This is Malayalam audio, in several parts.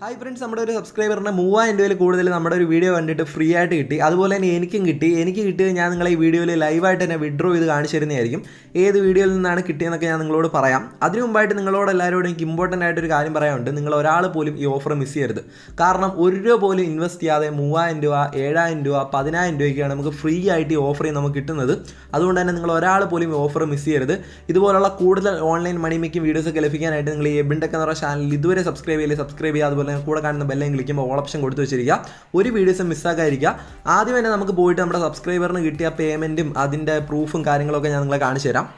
ഹായ് ഫ്രണ്ട്സ് നമ്മുടെ ഒരു സബ്സ്ക്രൈബറിന് മൂവായിരം രൂപയിൽ കൂടുതൽ നമ്മുടെ ഒരു വീഡിയോ കണ്ടിട്ട് ഫ്രീ ആയിട്ട് കിട്ടി അതുപോലെ തന്നെ എനിക്കും കിട്ടി എനിക്ക് കിട്ടിയത് ഞാൻ നിങ്ങളെ ഈ വീഡിയോയിൽ ലൈവായിട്ട് തന്നെ വിഡ്രോ ചെയ്ത് കാണിച്ചു തരുന്നതായിരിക്കും ഏത് വീഡിയോയിൽ നിന്നാണ് കിട്ടിയതെന്നൊക്കെ ഞാൻ നിങ്ങളോട് പറയാം അതിനു മുമ്പായിട്ട് നിങ്ങളോട് എല്ലാവരോടും എനിക്ക് ഇമ്പോർട്ടൻ്റ് ആയിട്ടൊരു കാര്യം പറയാനുണ്ട് നിങ്ങൾ ഒരാൾ പോലും ഈ ഓഫർ മിസ് ചെയ്യരുത് കാരണം ഒരു രൂപ പോലും ഇൻവെസ്റ്റ് ചെയ്യാതെ മൂവായിരം രൂപ ഏഴായിരം രൂപ പതിനായിരം രൂപയ്ക്കാണ് നമുക്ക് ഫ്രീ ആയിട്ട് ഈ ഓഫർ നമുക്ക് കിട്ടുന്നത് അതുകൊണ്ട് തന്നെ നിങ്ങൾ ഒരാൾ പോലും ഈ ഓഫർ മിസ് ചെയ്യരുത് ഇതുപോലുള്ള കൂടുതൽ ഓൺലൈൻ മണി മേക്കിംഗ് വീഡിയോസ് ഒക്കെ ലഭിക്കാനായിട്ട് നിങ്ങൾ ഈ എബിൻടെക് എന്ന് പറയുന്ന ചാനൽ ഇതുവരെ സബ്സ്ക്രൈബ് ചെയ്യില്ല സബ്സ്ക്രൈബ് ചെയ്യുക അതുപോലെ തന്നെ കൂടെ കാണുന്ന ബെല്ലൈൻ ക്ലിക്കുമ്പോൾ ഓൾ ഓപ്ഷൻ കൊടുത്തു വെച്ചിരിക്കുക ഒരു വീഡിയോസും മിസ്സാക്കാതിരിക്കുക ആദ്യം തന്നെ നമുക്ക് പോയിട്ട് നമ്മുടെ സബ്സ്ക്രൈബറിന് കിട്ടിയ പേയ്മെൻറ്റും അതിൻ്റെ പ്രൂഫും കാര്യങ്ങളൊക്കെ ഞാൻ നിങ്ങളെ കാണിച്ചു തരാം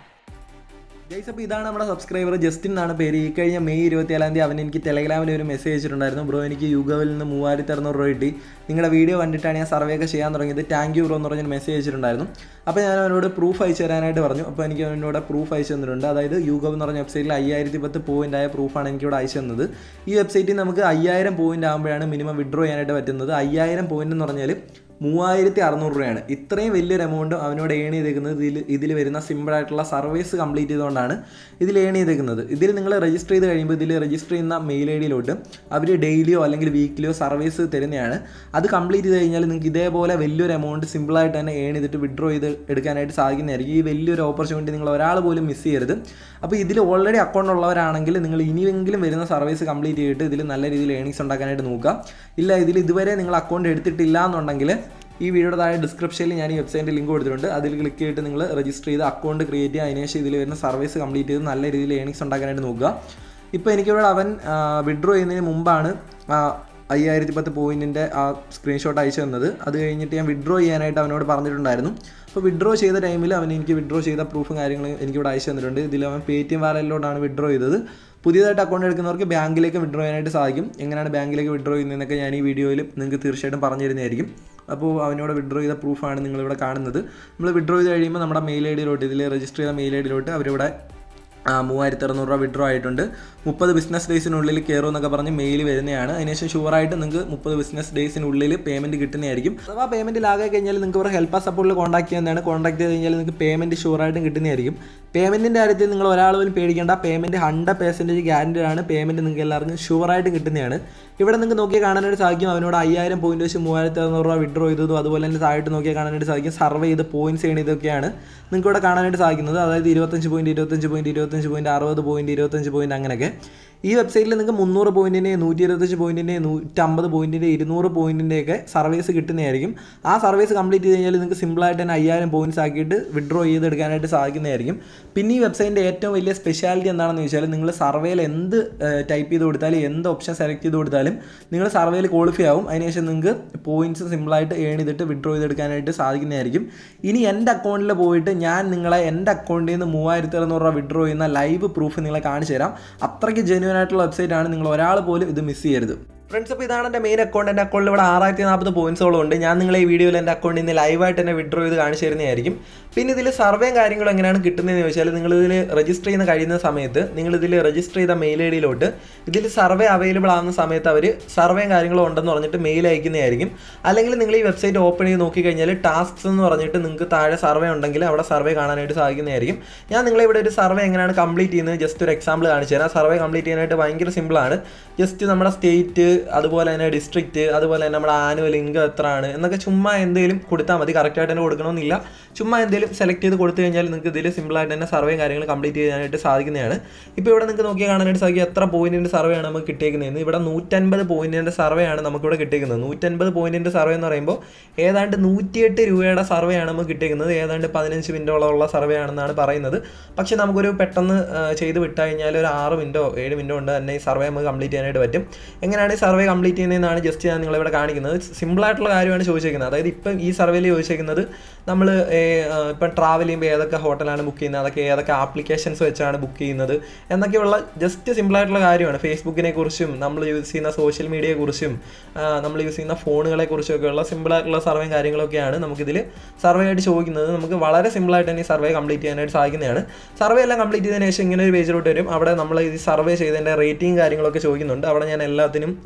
ഗൈസ് അപ്പോൾ ഇതാണ് നമ്മുടെ സബ്സ്ക്രൈബർ ജസ്റ്റിൻ എന്നാണ് പേര് ഈ കഴിഞ്ഞ മെയ് ഇരുപത്തിയേഴാം തീയതി അവൻ എനിക്ക് ടെലഗ്രാമിൽ ഒരു മെസ്സേജ് അയച്ചിട്ടുണ്ടായിരുന്നു ബ്രോ എനിക്ക് യുഗവിൽ നിന്ന് മൂവായിരത്തി അറുന്നൂറ് രൂപ കിട്ടി നിങ്ങളുടെ വീഡിയോ കണ്ടിട്ടാണ് ഞാൻ സർവേ ഒക്കെ ചെയ്യാൻ തുടങ്ങിയത് താങ്ക് യു ബ്രോ എന്ന് പറഞ്ഞൊരു മെസ്സേജ് അയച്ചിട്ടുണ്ടായിരുന്നു അപ്പോൾ ഞാൻ അവനോട് പ്രൂഫ് അയച്ചു തരാനായിട്ട് പറഞ്ഞു അപ്പോൾ എനിക്ക് അവനോട് പ്രൂഫ് അയച്ചു തന്നിട്ടുണ്ട് അതായത് യുഗവ് എന്ന് പറഞ്ഞ വെബ്സൈറ്റിൽ അയ്യായിരത്തി പത്ത് പോയിൻ്റ് ആയ പ്രൂഫാണ് എനിക്കിവിടെ അയച്ചു തന്നത് ഈ വെബ്സൈറ്റിൽ നമുക്ക് അയ്യായിരം പോയിൻ്റ് ആകുമ്പോഴാണ് മിനിമം വിഡ്രോ ചെയ്യാനായിട്ട് പറ്റുന്നത് അയ്യായിരം പോയിൻ്റ് എന്ന് പറഞ്ഞാൽ മൂവായിരത്തി അറുന്നൂറ് രൂപയാണ് ഇത്രയും വലിയൊരു എമൗണ്ട് അവനോട് ഏൺ ചെയ്തേക്കുന്നത് ഇതിൽ ഇതിൽ വരുന്ന സിമ്പിളായിട്ടുള്ള സർവീസ് കംപ്ലീറ്റ് ചെയ്തുകൊണ്ടാണ് ഇതിൽ ഏൺ ചെയ്തേക്കുന്നത് ഇതിൽ നിങ്ങൾ രജിസ്റ്റർ ചെയ്ത് കഴിയുമ്പോൾ ഇതിൽ രജിസ്റ്റർ ചെയ്യുന്ന മെയിൽ ഐ ഡിയിലോട്ട് അവർ ഡെയിലിയോ അല്ലെങ്കിൽ വീക്കിലിയോ സർവീസ് തരുന്നതാണ് അത് കംപ്ലീറ്റ് ചെയ്ത് കഴിഞ്ഞാൽ നിങ്ങൾക്ക് ഇതേപോലെ വലിയൊരു എമൗണ്ട് സിമ്പിളായിട്ട് തന്നെ ഏൺ ചെയ്തിട്ട് വിഡ്രോ ചെയ്ത് എടുക്കാനായിട്ട് സാധിക്കുന്നതായിരിക്കും ഈ വലിയൊരു ഓപ്പർച്യൂണിറ്റി നിങ്ങൾ ഒരാൾ പോലും മിസ് ചെയ്യരുത് അപ്പോൾ ഇതിൽ ഓൾറെഡി അക്കൗണ്ട് ഉള്ളവരാണെങ്കിൽ നിങ്ങൾ ഇനിയെങ്കിലും വരുന്ന സർവീസ് കംപ്ലീറ്റ് ചെയ്തിട്ട് ഇതിൽ നല്ല രീതിയിൽ ഏണിങ്സ് ഉണ്ടാക്കാനായിട്ട് നോക്കുക ഇല്ല ഇതിൽ ഇതുവരെ നിങ്ങൾ അക്കൗണ്ട് എടുത്തിട്ടില്ല എന്നുണ്ടെങ്കിൽ ഈ വീഡിയോയുടെ താഴെ ഡിസ്ക്രിപ്ഷനിൽ ഞാൻ ഈ വെബ്സൈറ്റിൻ്റെ ലിങ്ക് കൊടുത്തിട്ടുണ്ട് അതിൽ ക്ലിക്ക് ചെയ്തിട്ട് നിങ്ങൾ രജിസ്റ്റർ ചെയ്ത് അക്കൗണ്ട് ക്രിയേറ്റ് ചെയ്യുക അതിനുശേഷം ഇതിൽ വരുന്ന സർവീസ് കംപ്ലീറ്റ് ചെയ്ത് നല്ല രീതിയിൽ ഏണിങ്സ് ഉണ്ടാക്കാനായിട്ട് നോക്കുക ഇപ്പോൾ എനിക്കിവിടെ അവൻ വിഡ്രോ ചെയ്യുന്നതിന് മുമ്പാണ് അയ്യായിരത്തി പത്ത് പോയിൻറ്റിൻ്റെ ആ സ്ക്രീൻഷോട്ട് അയച്ചു തന്നത് അത് കഴിഞ്ഞിട്ട് ഞാൻ വിഡ്രോ ചെയ്യാനായിട്ട് അവനോട് പറഞ്ഞിട്ടുണ്ടായിരുന്നു അപ്പോൾ വിഡ്രോ ചെയ്ത ടൈമിൽ അവൻ എനിക്ക് വിഡ്രോ ചെയ്ത പ്രൂഫും കാര്യങ്ങളും എനിക്കിവിടെ അയച്ചു തന്നിട്ടുണ്ട് ഇതിൽ അവൻ പേ ടി എം വാലറ്റിലോട്ടാണ് വിഡ്രോ ചെയ്തത് പുതിയതായിട്ട് അക്കൗണ്ട് എടുക്കുന്നവർക്ക് ബാങ്കിലേക്ക് വിഡ്രോ ചെയ്യാനായിട്ട് സാധിക്കും എങ്ങനെയാണ് ബാങ്കിലേക്ക് വിഡ്രോ ചെയ്യുന്നതെന്നൊക്കെ ഞാൻ ഈ വീഡിയോയിൽ നിങ്ങൾക്ക് തീർച്ചയായിട്ടും പറഞ്ഞു തരുന്നതായിരിക്കും അപ്പോൾ അവനോട് വിഡ്രോ ചെയ്ത പ്രൂഫാണ് നിങ്ങളിവിടെ കാണുന്നത് നമ്മൾ വിഡ്രോ ചെയ്ത് കഴിയുമ്പോൾ നമ്മുടെ മെയിൽ ഐ ഡിയിലോട്ട് ഇതിൽ രജിസ്റ്റർ ചെയ്ത മെയിൽ ഐ ഡിയിലോട്ട് അവരിവിടെ മൂവായിരത്തി അറുന്നൂറ് രൂപ വിഡ്രോ ആയിട്ടുണ്ട് മുപ്പത് ബിസിനസ് ഡേയ്സിനുള്ളിൽ കയറും എന്നൊക്കെ പറഞ്ഞ് മെയിൽ വരുന്നതാണ് അതിനുശേഷം ഷുവറായിട്ട് നിങ്ങൾക്ക് മുപ്പത് ബിസിനസ് ഡേയ്സിനുള്ളിൽ പേയ്മെൻറ്റ് കിട്ടുന്നതായിരിക്കും അഥവാ പേയ്മെൻറ്റ് ലാഗായി കഴിഞ്ഞാൽ നിങ്ങൾക്ക് ഇവിടെ ഹെൽപ്പ് സപ്പോർട്ടിൽ കോൺടാക്ട് ചെയ്യുന്നതാണ് കോൺടാക്ട് ചെയ്ത് കഴിഞ്ഞാൽ നിങ്ങൾക്ക് പേയ്മെൻറ്റ് ഷുവറായിട്ടും കിട്ടുന്നതായിരിക്കും പേയ്മെൻറ്റിൻ്റെ കാര്യത്തിൽ നിങ്ങൾ ഒരാൾ പോലും പേടിക്കേണ്ട പേയ്മെൻറ്റ് ഹൺഡ്രഡ് പെർസെൻറ്റേജ് ഗ്യാരൻറ്റി ആണ് പേയ്മെൻറ്റ് നിങ്ങൾക്ക് എല്ലാവർക്കും ഷുവറായിട്ടും കിട്ടുന്നതാണ് ഇവിടെ നിങ്ങൾക്ക് നോക്കിയാൽ കാണാനായിട്ട് സാധിക്കും അവനോട് അയ്യായിരം പോയിന്റ് വെച്ച് മൂവായിരത്തി അറുന്നൂറ് രൂപ വിഡ്രോ ചെയ്തതും അതുപോലെ തന്നെ താഴോട്ട് നോക്കിയാൽ കാണാനായിട്ട് സാധിക്കും സർവേ ചെയ്ത് പോയിന്റ്സ് ചെയ്യണതൊക്കെയാണ് നിങ്ങൾക്ക് ഇവിടെ കാണാനായിട്ട് സാധിക്കുന്നത് അതായത് ഇരുപത്തഞ്ച് പോയിന്റ് ഇരുപത്തഞ്ച് പോയിന്റ് ഇരുപത്തഞ്ച് പോയിന്റ് അറുപത് പോയിന്റ് ഇരുപത്തഞ്ച് പോയിന്റ് അങ്ങനെയൊക്കെ ഈ വെബ്സൈറ്റിൽ നിങ്ങൾക്ക് മുന്നൂറ് പോയിന്റിൻ്റെ നൂറ്റി ഇരുപത്തഞ്ച് പോയിന്റിൻ്റെ നൂറ്റമ്പത് പോയിന്റിൻ്റെ ഇരുന്നൂറ് പോയിന്റിൻ്റെയൊക്കെ സർവീസ് കിട്ടുന്നതായിരിക്കും ആ സർവീസ് കംപ്ലീറ്റ് ചെയ്ത് കഴിഞ്ഞാൽ നിങ്ങൾക്ക് സിമ്പിളായിട്ട് തന്നെ അയ്യായിരം പോയിന്റ്സ് ആക്കിയിട്ട് വിഡ്രോ ചെയ്തെടുക്കാനായിട്ട് സാധിക്കുന്നതായിരിക്കും പിന്നെ ഈ വെബ്സൈറ്റിൻ്റെ ഏറ്റവും വലിയ സ്പെഷ്യാലിറ്റി എന്താണെന്ന് ചോദിച്ചാൽ നിങ്ങൾ സർവേയിൽ എന്ത് ടൈപ്പ് ചെയ്ത് കൊടുത്താലും എന്ത് ഓപ്ഷൻ സെലക്ട് ചെയ്ത് കൊടുത്താലും നിങ്ങൾ സർവേയിൽ ക്വാളിഫൈ ആവും അതിനുശേഷം നിങ്ങൾക്ക് പോയിന്റ്സ് സിമ്പിളായിട്ട് ഏൺ ചെയ്തിട്ട് വിഡ്രോ ചെയ്തെടുക്കാനായിട്ട് സാധിക്കുന്നതായിരിക്കും ഇനി എൻ്റെ അക്കൗണ്ടിൽ പോയിട്ട് ഞാൻ നിങ്ങളെ എൻ്റെ അക്കൗണ്ടിൽ നിന്ന് മൂവായിരത്തി അറുന്നൂറ് രൂപ വിഡ്രോ ചെയ്യുന്ന ലൈവ് പ്രൂഫ് നിങ്ങളെ കാണിച്ചു തരാം അത്രയ്ക്ക് ജെന്യൂൻ ആയിട്ടുള്ള വെബ്സൈറ്റ് ആണ് നിങ്ങൾ ഒരാൾ പോലും ഇത് മിസ് ചെയ്യരുത് ഫ്രണ്ട്സ് അപ്പോൾ ഇതാണ് എൻ്റെ മെയിൻ അക്കൗണ്ട് എൻ്റെ അക്കൗണ്ടിൽ ഇവിടെ ആറായിരത്തി നാൽപ്പത് പോയിന്റ്സോളം ഉണ്ട് ഞാൻ നിങ്ങളെ ഈ വീഡിയോയിൽ എൻ്റെ അക്കൗണ്ടിൽ നിന്ന് ലൈവായിട്ട് തന്നെ വിഡ്രോ ചെയ്ത് കാണിച്ചു തരുന്നതായിരിക്കും പിന്നെ ഇതിൽ സർവേയും കാര്യങ്ങളും എങ്ങനെയാണ് കിട്ടുന്നതെന്ന് ചോദിച്ചാൽ നിങ്ങൾ ഇതിൽ രജിസ്റ്റർ ചെയ്യുന്ന കഴിയുന്ന സമയത്ത് നിങ്ങൾ ഇതിൽ രജിസ്റ്റർ ചെയ്ത മെയിൽ ഐ ഡിയിലോട്ട് ഇതിൽ സർവേ അവൈലബിൾ ആവുന്ന സമയത്ത് അവർ സർവേയും കാര്യങ്ങളും ഉണ്ടെന്ന് പറഞ്ഞിട്ട് മെയിൽ അയക്കുന്നതായിരിക്കും അല്ലെങ്കിൽ നിങ്ങൾ ഈ വെബ്സൈറ്റ് ഓപ്പൺ ചെയ്ത് നോക്കിക്കഴിഞ്ഞാൽ ടാസ്ക്സ് എന്ന് പറഞ്ഞിട്ട് നിങ്ങൾക്ക് താഴെ സർവേ ഉണ്ടെങ്കിൽ അവിടെ സർവേ കാണാനായിട്ട് സാധിക്കുന്നതായിരിക്കും ഞാൻ നിങ്ങളെ ഇവിടെ ഒരു സർവേ എങ്ങനെയാണ് കംപ്ലീറ്റ് ചെയ്യുന്നത് ജസ്റ്റ് ഒരു എക്സാമ്പിൾ കാണിച്ചു തരാം സർവേ കംപ്ലീറ്റ് ചെയ്യാനായിട്ട് ഭയങ്കര സിമ്പിളാണ് ജസ്റ്റ് നമ്മുടെ സ്റ്റേറ്റ് അതുപോലെ തന്നെ ഡിസ്ട്രിക്റ്റ് അതുപോലെ തന്നെ നമ്മുടെ ആനുവൽ ഇൻകം എത്രയാണ് എന്നൊക്കെ ചുമ്മാ എന്തെങ്കിലും കൊടുത്താൽ മതി കറക്റ്റായിട്ട് തന്നെ കൊടുക്കണമെന്നില്ല ചുമ്മാ എന്തെങ്കിലും സെലക്ട് ചെയ്ത് കൊടുത്തു കഴിഞ്ഞാൽ നിങ്ങൾക്ക് ഇതിൽ സിമ്പിളായിട്ട് തന്നെ സർവേയും കാര്യങ്ങൾ കംപ്ലീറ്റ് ചെയ്യാനായിട്ട് സാധിക്കുന്നതാണ് ഇപ്പോൾ ഇവിടെ നിങ്ങൾക്ക് നോക്കിയാൽ കാണാനായിട്ട് സാധിക്കും എത്ര പോയിന്റിൻ്റെ സർവേ ആണ് നമുക്ക് കിട്ടിയിരിക്കുന്നത് ഇവിടെ നൂറ്റൻപത് പോയിന്റിൻ്റെ സർവേ ആണ് നമുക്കിവിടെ കിട്ടിയിരിക്കുന്നത് നൂറ്റൻപത് പോയിന്റിൻ്റെ സർവേ എന്ന് പറയുമ്പോൾ ഏതാണ്ട് നൂറ്റിയെട്ട് രൂപയുടെ സർവേ ആണ് നമുക്ക് കിട്ടിയിരിക്കുന്നത് ഏതാണ്ട് പതിനഞ്ച് മിനിറ്റോളമുള്ള സർവേ ആണെന്നാണ് പറയുന്നത് പക്ഷേ നമുക്കൊരു പെട്ടെന്ന് ചെയ്ത് വിട്ടു കഴിഞ്ഞാൽ ഒരു ആറ് മിനിറ്റോ ഏഴ് മിനിറ്റോ കൊണ്ട് തന്നെ ഈ സർവേ നമുക്ക് കംപ്ലീറ്റ് ചെയ്യാനായിട്ട് പറ്റും എങ്ങനെയാണ് ഈ സർവേ കംപ്ലീറ്റ് ചെയ്യുന്നതെന്നാണ് ജസ്റ്റ് ഞാൻ നിങ്ങളിവിടെ കാണിക്കുന്നത് സിമ്പിളായിട്ടുള്ള കാര്യമാണ് ചോദിച്ചേക്കുന്നത് അതായത് ഇപ്പം ഈ സർവേയിൽ ചോദിച്ചേക്കുന്നത് നമ്മൾ ഇപ്പം ട്രാവൽ ചെയ്യുമ്പോൾ ഏതൊക്കെ ഹോട്ടലാണ് ബുക്ക് ചെയ്യുന്നത് അതൊക്കെ ഏതൊക്കെ ആപ്ലിക്കേഷൻസ് വെച്ചാണ് ബുക്ക് ചെയ്യുന്നത് എന്നൊക്കെയുള്ള ജസ്റ്റ് സിമ്പിളായിട്ടുള്ള കാര്യമാണ് ഫേസ്ബുക്കിനെ കുറിച്ചും നമ്മൾ യൂസ് ചെയ്യുന്ന സോഷ്യൽ മീഡിയയെ കുറിച്ചും നമ്മൾ യൂസ് ചെയ്യുന്ന ഫോണുകളെ കുറിച്ചൊക്കെയുള്ള സിമ്പിളായിട്ടുള്ള സർവേയും കാര്യങ്ങളൊക്കെയാണ് നമുക്കിതിൽ സർവേ ആയിട്ട് ചോദിക്കുന്നത് നമുക്ക് വളരെ സിമ്പിളായിട്ട് തന്നെ ഈ സർവേ കംപ്ലീറ്റ് ചെയ്യാനായിട്ട് സാധിക്കുന്നതാണ് സർവേ എല്ലാം കംപ്ലീറ്റ് ചെയ്തതിന് ശേഷം ഇങ്ങനെ ഒരു പേജിലോട്ട് വരും അവിടെ നമ്മൾ ഈ സർവേ ചെയ്തതിൻ്റെ റേറ്റിംഗ് കാര്യങ്ങളൊക്കെ ചോദിക്കുന്നുണ്ട് അവിടെ ഞാൻ എല്ലാത്തിനും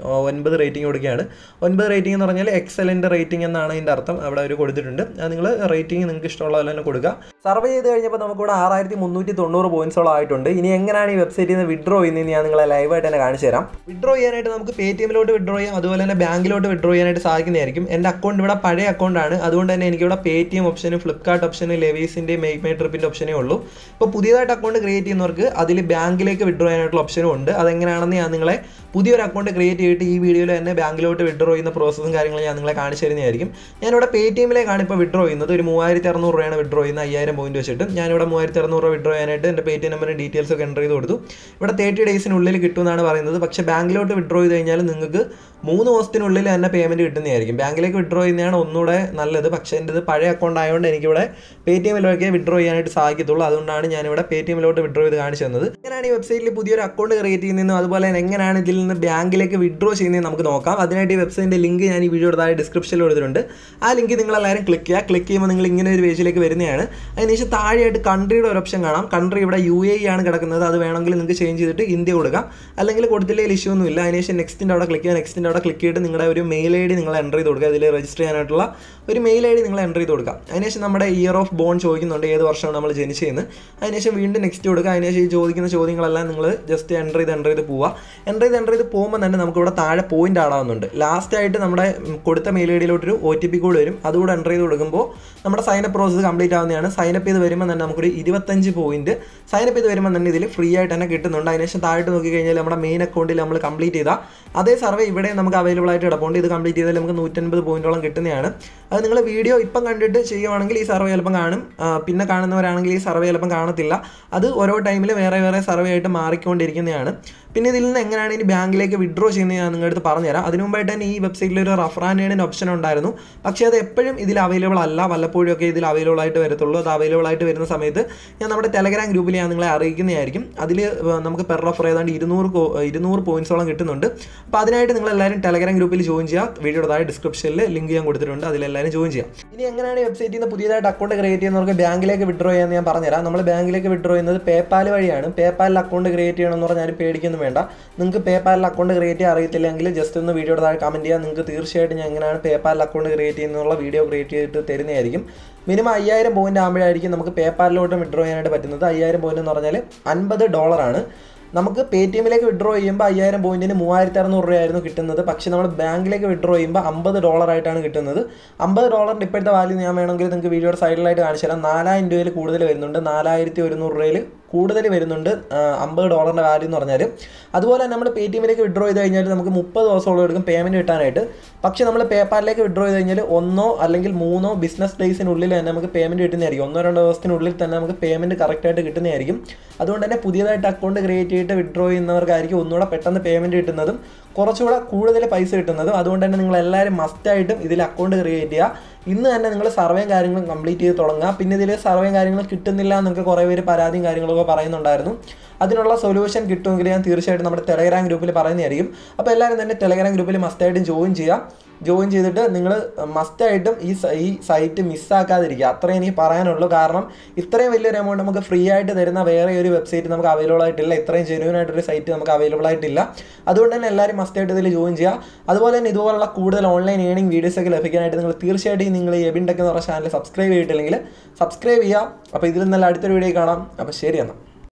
ഒൻപത് റേറ്റിംഗ് കൊടുക്കുകയാണ് ഒൻപത് റേറ്റിംഗ് എന്ന് പറഞ്ഞാൽ എക്സലൻറ്റ് റേറ്റിംഗ് എന്നാണ് അതിൻ്റെ അർത്ഥം അവിടെ അവർ കൊടുത്തിട്ടുണ്ട് അത് നിങ്ങൾ റേറ്റിംഗ് നിങ്ങൾക്ക് ഇഷ്ടമുള്ള പോലെ തന്നെ കൊടുക്കുക സർവേ ചെയ്ത് കഴിഞ്ഞപ്പോൾ നമുക്കിവിടെ ആറായിരത്തി മുന്നൂറ്റി തൊണ്ണൂറ് പോയിന്റ്സോളം ആയിട്ടുണ്ട് ഇനി എങ്ങനെയാണ് ഈ വെബ്സൈറ്റിൽ നിന്ന് വിഡ്രോ ചെയ്യുന്നത് ഞാൻ നിങ്ങളെ ലൈവായിട്ട് തന്നെ കാണിച്ചു തരാം വിഡ്രോ ചെയ്യാനായിട്ട് നമുക്ക് പേ ടി എമ്മിലോട്ട് വിഡ്രോ ചെയ്യാം അതുപോലെ തന്നെ ബാങ്കിലോട്ട് വിഡ്രോ ചെയ്യാനായിട്ട് സാധിക്കുന്നതായിരിക്കും എൻ്റെ അക്കൗണ്ട് ഇവിടെ പഴയ അക്കൗണ്ടാണ് അതുകൊണ്ട് തന്നെ എനിക്കിവിടെ Paytm option Flipkart option ലെവീസിൻ്റെ മെയ്ക്ക് മൈ ട്രിപ്പിൻ്റെ ഓപ്ഷനേ ഉള്ളൂ ഇപ്പോൾ പുതിയതായിട്ട് അക്കൗണ്ട് ക്രിയേറ്റ് ചെയ്യുന്നവർക്ക് അതിൽ ബാങ്കിലേക്ക് വിഡ്രോ ചെയ്യാനായിട്ടുള്ള ഓപ്ഷനും ഉണ്ട് അതെങ്ങനെയാണെന്ന് ഞാൻ നിങ്ങളെ പുതിയൊരു അക്കൗണ്ട് ക്രിയേറ്റ് ചെയ്തിട്ട് ഈ വീഡിയോയിൽ തന്നെ ബാങ്കിലോട്ട് വിഡ്രോ ചെയ്യുന്ന പ്രോസസ്സും കാര്യങ്ങളും ഞാൻ നിങ്ങളെ കാണിച്ചു തരുന്നതായിരിക്കും ഞാനിവിടെ പേ ടി എമ്മിലേക്കാണ് ഇപ്പോൾ വിഡ്രോ ചെയ്യുന്നത് ഒരു മൂവായിരത്തി അറുന്നൂറ് രൂപയാണ് വിഡ്രോ ചെയ്യുന്നത് അയ്യായിരം പോയിന്റ് വെച്ചിട്ട് ഞാനിവിടെ മൂവായിരത്തി അറുന്നൂറ് രൂപ വിഡ്രോ ചെയ്യാനായിട്ട് എൻ്റെ പേ ടി എം നമ്പറിൻ്റെ ഡീറ്റെയിൽസ് ഒക്കെ എൻ്റർ ചെയ്ത് കൊടുത്തു ഇവിടെ തേർട്ടി ഡേയ്സിനുള്ളിൽ കിട്ടുമെന്നാണ് പറയുന്നത് പക്ഷേ ബാങ്കിലോട്ട് വിഡ്രോ ചെയ്ത് കഴിഞ്ഞാൽ നിങ്ങൾക്ക് മൂന്ന് ദിവസത്തിനുള്ളിൽ തന്നെ പേയ്മെൻറ്റ് കിട്ടുന്നതായിരിക്കും ബാങ്കിലേക്ക് വിഡ്രോ ചെയ്യുന്നതാണ് ഒന്നുകൂടെ നല്ലത് പക്ഷേ എൻ്റെ ഇത് പഴയ അക്കൗണ്ട് ആയതുകൊണ്ട് എനിക്കിവിടെ പേ ടി എമ്മിലൊക്കെ വിഡ്രോ ചെയ്യാനായിട്ട് സാധിക്കത്തുള്ളൂ അതുകൊണ്ടാണ് ഞാനിവിടെ പേ ടി എമ്മിലോട്ട് വിഡ്രോ ചെയ്ത് കാണിച്ചു തന്നത് എങ്ങനെയാണ് ഈ വെബ്സൈറ്റിൽ പുതിയൊരു അക്കൗണ്ട് ക്രിയേറ്റ് ചെയ്യുന്നതെന്നും അതുപോലെ തന്നെ എങ്ങനെയാണ് ഇതിൽ നിന്ന് ബാങ്കിലേക്ക് വിഡ്രോ ചെയ്യുന്നതെന്ന് നമുക്ക് നോക്കാം അതിനായിട്ട് ഈ വെബ്സൈറ്റിൻ്റെ ലിങ്ക് ഞാൻ ഈ വീഡിയോ താഴെ ഡിസ്ക്രിപ്ഷനിൽ കൊടുത്തിട്ടുണ്ട് ആ ലിങ്ക് നിങ്ങളെല്ലാവരും ക്ലിക്ക് ചെയ്യുക ക്ലിക്ക് ചെയ്യുമ്പോൾ നിങ്ങൾ ഇങ്ങനെ ഒരു പേജിലേക്ക് വരുന്നതാണ് അതിനുശേഷം താഴെയായിട്ട് കൺട്രിയുടെ ഒരു ഓപ്ഷൻ കാണാം കൺട്രി ഇവിടെ യു എ ആണ് കിടക്കുന്നത് അത് വേണമെങ്കിൽ നിങ്ങൾക്ക് ചേഞ്ച് ചെയ്തിട്ട് ഇന്ത്യ കൊടുക്കാം അല്ലെങ്കിൽ കൊടുത്തില്ലെങ്കിൽ ഇഷ്യൂ ഒന്നുമില്ല അതിനുശേഷം നെക്സ്റ്റിൻ്റെ അവിടെ ക്ലിക്ക് ചെയ്യുക നെക്സ്റ്റിൻ്റെ അവിടെ ക്ലിക്ക് ചെയ്തിട്ട് നിങ്ങളുടെ ഒരു മെയിൽ ഐ ഡി നിങ്ങൾ എൻ്റർ ചെയ്ത് കൊടുക്കുക അതിൽ രജിസ്റ്റർ ചെയ്യാനായിട്ടുള്ള ഒരു മെയിൽ ഐ ഡി നിങ്ങൾ എൻ്റർ ചെയ്ത് കൊടുക്കുക അതിനുശേഷം നമ്മുടെ ഇയർ ഓഫ് ബോൺ ചോദിക്കുന്നുണ്ട് ഏത് വർഷമാണ് നമ്മൾ ജനിച്ചതെന്ന് അതിനുശേഷം വീണ്ടും നെക്സ്റ്റ് കൊടുക്കുക അതിനുശേഷം ഈ ചോദിക്കുന്ന ചോദ്യങ്ങളെല്ലാം നിങ്ങൾ ജസ്റ്റ് എൻ്റർ ചെയ്ത് എൻ്റർ ചെയ്ത് പോവുക എൻ്റർ ചെയ്ത് എൻ്റർ ചെയ്ത് പോകുമ്പോൾ തന്നെ നമുക്ക് ഇവിടെ താഴെ പോയിന്റ് ആടാവുന്നുണ്ട് ലാസ്റ്റ് ആയിട്ട് നമ്മുടെ ഉം, കൊടുത്ത മെയിൽ ഐ ഡിയിലോട്ടൊരു ഒ ടി പി കോഡ് വരും അതുകൂടെ എൻ്റർ ചെയ്ത് കൊടുക്കുമ്പോൾ നമ്മുടെ സൈനപ്പ് പ്രോസസ്സ് കംപ്ലീറ്റ് ആവുന്നതാണ് സൈനപ്പ് ചെയ്ത് വരുമ്പോൾ തന്നെ നമുക്കൊരു ഇരുപത്തഞ്ച് പോയിന്റ് സൈനപ്പ് ചെയ്ത് വരുമ്പോൾ തന്നെ ഇതിൽ ഫ്രീ ആയിട്ട് തന്നെ കിട്ടുന്നുണ്ട് അതിനുശേഷം താഴോട്ട് നോക്കി കഴിഞ്ഞാൽ നമ്മുടെ മെയിൻ അക്കൗണ്ടിൽ നമ്മൾ കംപ്ലീറ്റ് ചെയ്താൽ അതേ സർവേ ഇവിടെ നമുക്ക് അവൈലബിൾ ആയിട്ട് കിടപ്പുണ്ട് ഇത് കംപ്ലീറ്റ് ചെയ്താൽ നമുക്ക് നൂറ്റൻപത് പോയിന്റോളം കിട്ടുന്നതാണ് അത് നിങ്ങൾ വീഡിയോ ഇപ്പം കണ്ടിട്ട് ചെയ്യുവാണെങ്കിൽ ഈ സർവേ ചിലപ്പം കാണും ആ, പിന്നെ കാണുന്നവരാണെങ്കിൽ ഈ സർവേ ചിലപ്പം കാണത്തില്ല അത് ഓരോ ടൈമിൽ വേറെ വേറെ സർവേ ആയിട്ട് മാറിക്കൊണ്ടിരിക്കുന്നതാണ് പിന്നെ ഇതിൽ നിന്ന് എങ്ങനെയാണ് ഇനി ബാങ്കിലേക്ക് വിഡ്രോ ചെയ്യുന്നത് ഞാൻ നിങ്ങളുടെ അടുത്ത് പറഞ്ഞുതരാം അതിന് മുമ്പായിട്ട് തന്നെ ഈ വെബ്സൈറ്റിൽ ഒരു റഫറാനേഡിന് ഓപ്ഷൻ ഉണ്ടായിരുന്നു പക്ഷേ അത് എപ്പോഴും ഇതിൽ അവൈലബിൾ അല്ല വല്ലപ്പോഴും ഒക്കെ ഇതിൽ അവൈലബിൾ ആയിട്ട് വരത്തുള്ളൂ അത് അവൈലബിൾ ആയിട്ട് വരുന്ന സമയത്ത് ഞാൻ നമ്മുടെ ടെലഗ്രാം ഗ്രൂപ്പിൽ ഞാൻ നിങ്ങളെ അറിയിക്കുന്നതായിരിക്കും അതിൽ നമുക്ക് പെർ റഫർ ഏതാണ്ട് ഇരുന്നൂറ് കോ- ഇരുന്നൂറ് പോയിന്റ്സോളം കിട്ടുന്നുണ്ട് അപ്പോൾ അതിനായിട്ട് നിങ്ങൾ എല്ലാവരും ടെലഗ്രാം ഗ്രൂപ്പിൽ ജോയിൻ ചെയ്യുക വീഡിയോയുടെ താഴെ ഡിസ്ക്രിപ്ഷനിൽ ലിങ്ക് ഞാൻ കൊടുത്തിട്ടുണ്ട് അതിലെല്ലാവരും ജോയിൻ ചെയ്യാം ഇനി എങ്ങനെയാണ് ഈ വെബ്സൈറ്റിൽ നിന്ന് പുതിയതായിട്ട് അക്കൗണ്ട് ക്രിയേറ്റ് ചെയ്യുന്നവർക്ക് ബാങ്കിലേക്ക് വിഡ്രോ ചെയ്യാമെന്ന് ഞാൻ പറഞ്ഞുതരാം നമ്മൾ ബാങ്കിലേക്ക് വിഡ്രോ ചെയ്യുന്നത് പേപ്പാൽ വഴിയാണ് പേപ്പാലിൽ അക്കൗണ്ട് ക്രിയേറ്റ് ചെയ്യണമെന്ന് പറഞ്ഞാൽ ആരും പേടിക്കൊന്നും വേണ്ട നിങ്ങൾക്ക് പേപ്പാലിൽ അക്കൗണ്ട് ക്രിയേറ്റ് ചെയ്യാൻ അറിയത്തില്ലെങ്കിൽ ജസ്റ്റ് ഒന്ന് വീഡിയോയുടെ താഴെ കമൻറ്റ് ചെയ്യാം നിങ്ങൾക്ക് തീർച്ചയായിട്ടും ഞാൻ എങ്ങനെയാണ് പേപ്പാലിൽ അക്കൗണ്ട് ക്രിയേറ്റ് ചെയ്യുന്നുള്ള വീഡിയോ ക്രിയേറ്റ് ചെയ്തിട്ട് തരുന്നതായിരിക്കും മിനിമം അയ്യായിരം പോയിന്റ് ആകുമ്പോഴായിരിക്കും നമുക്ക് പേപ്പാലിലോട്ട് വിഡ്രോ ചെയ്യാനായിട്ട് പറ്റുന്നത് അയ്യായിരം പോയിന്റ് എന്ന് പറഞ്ഞാൽ അൻപത് ഡോളറാണ് നമുക്ക് പേ ടി എമ്മിലേക്ക് വിഡ്രോ ചെയ്യുമ്പോൾ അയ്യായിരം പോയിന്റിന് മൂവായിരത്തി അറുന്നൂറ് രൂപയായിരുന്നു കിട്ടുന്നത് പക്ഷേ നമ്മൾ ബാങ്കിലേക്ക് വിഡ്രോ ചെയ്യുമ്പോൾ അമ്പത് ഡോളറായിട്ടാണ് കിട്ടുന്നത് അമ്പത് ഡോളറിൻ്റെ ഇപ്പോഴത്തെ വാല്യൂ ഞാൻ വേണമെങ്കിൽ നിങ്ങൾക്ക് വീഡിയോയുടെ സൈഡിലായിട്ട് കാണിച്ചു തരാം നാലായിരം രൂപയിൽ കൂടുതൽ വരുന്നുണ്ട് നാലായിരത്തി ഒരുന്നൂറ് രൂപയിൽ കൂടുതൽ വരുന്നുണ്ട് അമ്പത് ഡോളറിൻ്റെ വാല്യൂ എന്ന് പറഞ്ഞാൽ അതുപോലെ തന്നെ നമ്മൾ പേ ടി എമ്മിലേക്ക് വിഡ്രോ ചെയ്ത് കഴിഞ്ഞാൽ നമുക്ക് മുപ്പത് ദിവസത്തോളം എടുക്കും പേയ്മെൻറ്റ് കിട്ടാനായിട്ട് പക്ഷേ നമ്മൾ പേപ്പാലിലേക്ക് വിഡ്രോ ചെയ്ത് കഴിഞ്ഞാൽ ഒന്നോ അല്ലെങ്കിൽ മൂന്നോ ബിസിനസ് ഡേയ്സിനുള്ളിൽ തന്നെ നമുക്ക് പേയ്മെൻറ്റ് കിട്ടുന്നതായിരിക്കും ഒന്നോ രണ്ടോ ദിവസത്തിനുള്ളിൽ തന്നെ നമുക്ക് പേയ്മെൻറ്റ് കറക്റ്റായിട്ട് കിട്ടുന്നതായിരിക്കും അതുകൊണ്ട് തന്നെ പുതിയതായിട്ട് അക്കൗണ്ട് ക്രിയേറ്റ് ചെയ്തിട്ട് വിഡ്രോ ചെയ്യുന്നവർക്കായിരിക്കും ഒന്നുകൂടെ പെട്ടെന്ന് പേയ്മെൻറ്റ് കിട്ടുന്നതും കുറച്ചുകൂടെ കൂടുതൽ പൈസ കിട്ടുന്നതും അതുകൊണ്ട് തന്നെ നിങ്ങൾ എല്ലാവരും മസ്റ്റായിട്ടും ഇതിൽ അക്കൗണ്ട് ക്രിയേറ്റ് ചെയ്യുക ഇന്ന് തന്നെ നിങ്ങൾ സർവേയും കാര്യങ്ങളും കംപ്ലീറ്റ് ചെയ്ത് തുടങ്ങുക പിന്നെ ഇതിൽ സർവേയും കാര്യങ്ങളും കിട്ടുന്നില്ല എന്നൊക്കെ കുറേ പേര് പരാതിയും കാര്യങ്ങളൊക്കെ പറയുന്നുണ്ടായിരുന്നു അതിനുള്ള സൊല്യൂഷൻ കിട്ടുമെങ്കിൽ ഞാൻ തീർച്ചയായിട്ടും നമ്മുടെ ടെലഗ്രാം ഗ്രൂപ്പിൽ പറയുന്നതായിരിക്കും അപ്പോൾ എല്ലാവരും തന്നെ ടെലഗ്രാം ഗ്രൂപ്പിൽ മസ്റ്റായിട്ടും ജോയിൻ ചെയ്യുക ജോയിൻ ചെയ്തിട്ട് നിങ്ങൾ മസ്റ്റായിട്ടും ഈ സ- ഈ സൈറ്റ് മിസ്സാക്കാതിരിക്കുക അത്രയും എനിക്ക് പറയാനുള്ളൂ കാരണം ഇത്രയും വലിയൊരു എമൗണ്ട് നമുക്ക് ഫ്രീ ആയിട്ട് തരുന്ന വേറെ ഒരു വെബ്സൈറ്റ് നമുക്ക് അവൈലബിൾ ആയിട്ടില്ല ഇത്രയും ജെന്യൂൻ ആയിട്ടൊരു സൈറ്റ് നമുക്ക് അവൈലബിൾ ആയിട്ടില്ല അതുകൊണ്ട് തന്നെ എല്ലാവരും മസ്റ്റായിട്ട് ഇതിൽ ജോയിൻ ചെയ്യുക അതുപോലെ തന്നെ ഇതുപോലുള്ള കൂടുതൽ ഓൺലൈൻ ഏണിംഗ് വീഡിയോസ് ഒക്കെ ലഭിക്കാനായിട്ട് നിങ്ങൾ തീർച്ചയായിട്ടും നിങ്ങൾ ഈ എബിൻ ടെക് എന്ന് പറഞ്ഞ ചാനൽ സബ്സ്ക്രൈബ് ചെയ്തിട്ടില്ലെങ്കിൽ സബ്സ്ക്രൈബ് ചെയ്യുക അപ്പോൾ ഇതിൽ നല്ല അടുത്തൊരു വീഡിയോ കാണാം അപ്പോൾ ശരി എന്നാൽ